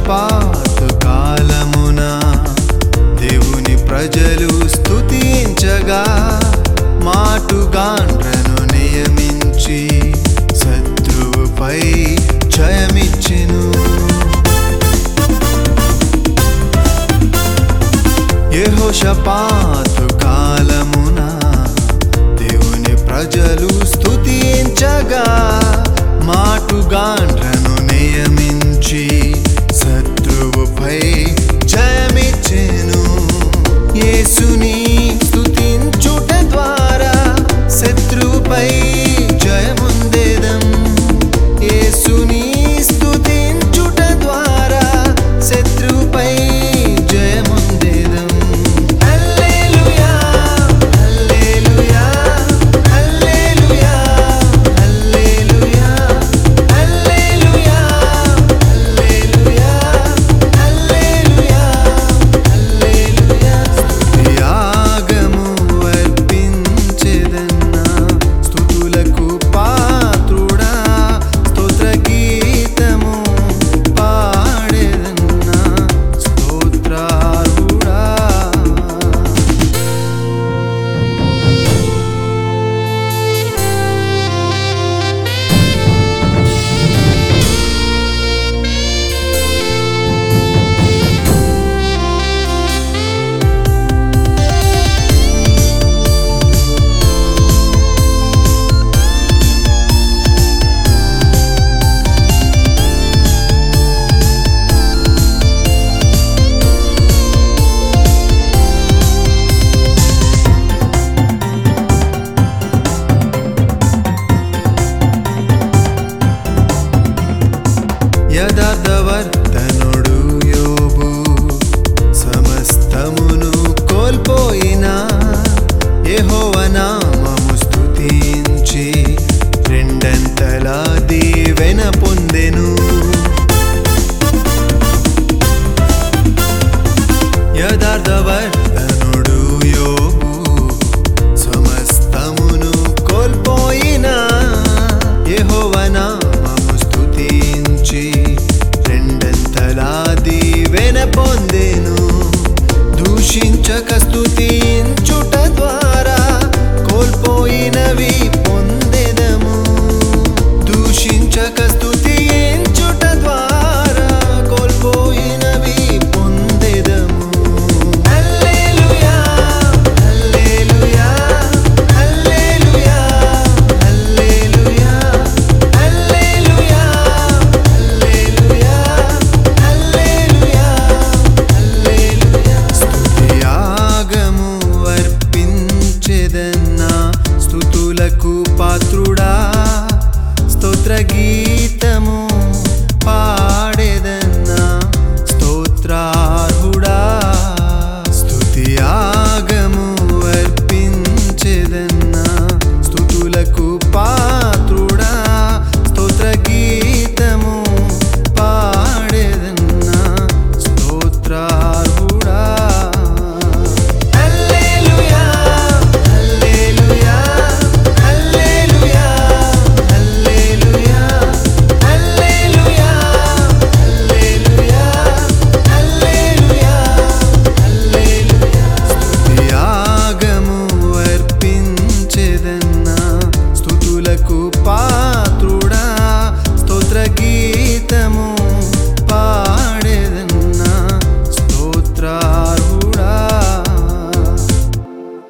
యెహోషపాతు కాలమున దేవుని ప్రజలు స్తుతించగా మాటుగాండ్రను నియమించి శత్రువుపై జయమిచ్చెను యెహోషపాతు కాలమున దేవుని ప్రజలు స్తుతించగా మాటుగాండ్రను నియమించి శత్రువుపై జయమిచ్చెను యేసుని స్తుతించుట ద్వారా శత్రువుపై జయముందేదం యేసుని స్తుతించుట ద్వారా శత్రువుపై జయముందేదం హల్లెలూయా హల్లెలూయా హల్లెలూయా హల్లెలూయా హల్లెలూయా హల్లెలూయా హల్లెలూయా హల్లెలూయా స్తుతియాగము అర్పించెదన్నా స్తుతులకు పాత్రుడా స్తోత్ర గీతము పాడెదన్నా స్తోత్రారుడా యథార్థవర్తనుడు యోబు సమస్తమును కోల్పోయినా యెహోవా నామము స్తుతించి రెండంతల దీవెన పొందెను యథార్థవర్తనుడు యోబు సమస్తమును కోల్పోయినా యెహోవా నామము స్తుతించి రెండంతలా దీవెన పొందెను దూషించక స్తుతించుట ద్వారా కోల్పోయినవి పొందెదము దూషించక స్తుతించుట ద్వారా కోల్పోయినవి పొందెదము హల్లెలూయా హల్లెలూయా హల్లెలూయా హల్లెలూయా హల్లెలూయా హల్లెలూయా హల్లెలూయా హల్లెలూయా స్తుతియాగము అర్పించెదన్నా స్తుతులకు పాత్రుడా స్తోత్ర గీతము పాడెదన్నా స్తోత్రార్హుడా స్తుతియాగము అర్పించెదన్నా స్తుతులకు పాత్రుడా స్తోత్ర గీతము పాడెదన్నా స్తోత్రార్హుడా హల్లెలూయా హల్లెలూయా హల్లెలూయా హల్లెలూయా హల్లెలూయా హల్లెలూయా హల్లెలూయా హల్లెలూయా స్తుతియాగము అర్పించెదన్నా స్తుతులకు పాత్రుడా స్తోత్ర గీతము పాడెదన్నా స్తోత్రార్హుడా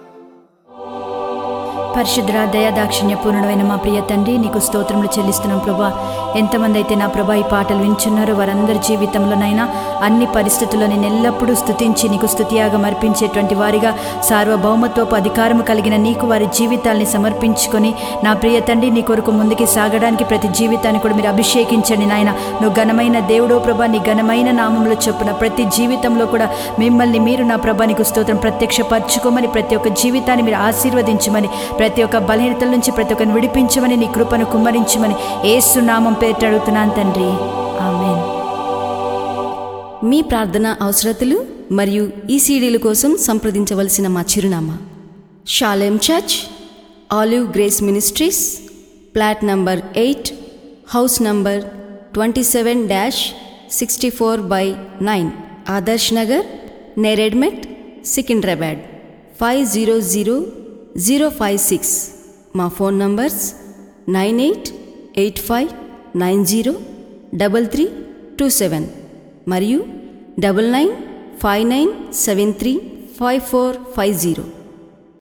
పరిశుద్ర దయా దాక్షిణ్య పూర్ణుడైన మా ప్రియ తండ్రి నీకు స్తోత్రములు చెల్లిస్తున్నాం ప్రభా ఎంతమంది అయితే నా ప్రభా ఈ పాటలు వింటున్నారో వారందరి జీవితంలోనైనా అన్ని పరిస్థితుల్లో నేను ఎల్లప్పుడూ స్తుతించి నీకు స్తుతియాగం అర్పించేటువంటి వారిగా సార్వభౌమత్వపు అధికారము కలిగిన నీకు వారి జీవితాల్ని సమర్పించుకొని నా ప్రియ తండ్రి నీ కొరకు ముందుకి సాగడానికి ప్రతి జీవితాన్ని కూడా మీరు అభిషేకించండి నాయన నువ్వు ఘనమైన దేవుడో ప్రభా నీ ఘనమైన నామంలో చొప్పున ప్రతి జీవితంలో కూడా మిమ్మల్ని మీరు నా ప్రభా నీకు స్తోత్రం ప్రత్యక్షపరచుకోమని ప్రతి ఒక్క జీవితాన్ని మీరు ఆశీర్వదించమని ప్రతి ఒక్క బలహీనతల నుంచి ప్రతి ఒక్కరిని విడిపించమని నీ కృపను కుమ్మరించమని ఏసు నామం పేరిట అడుగుతున్నాను తండ్రి ఆమెన్ మీ ప్రార్థన అవసరతలు మరియు ఈ సీడీల కోసం సంప్రదించవలసిన మా చిరునామా Shalem church Olive Grace ministries plot number eight house number twenty seven dash sixty four by nine Adarsh Nagar Neredmet Secunderabad five zero zero zero five six మా phone numbers nine eight eight five nine zero double three two seven మరియు double nine five nine seven three five four five zero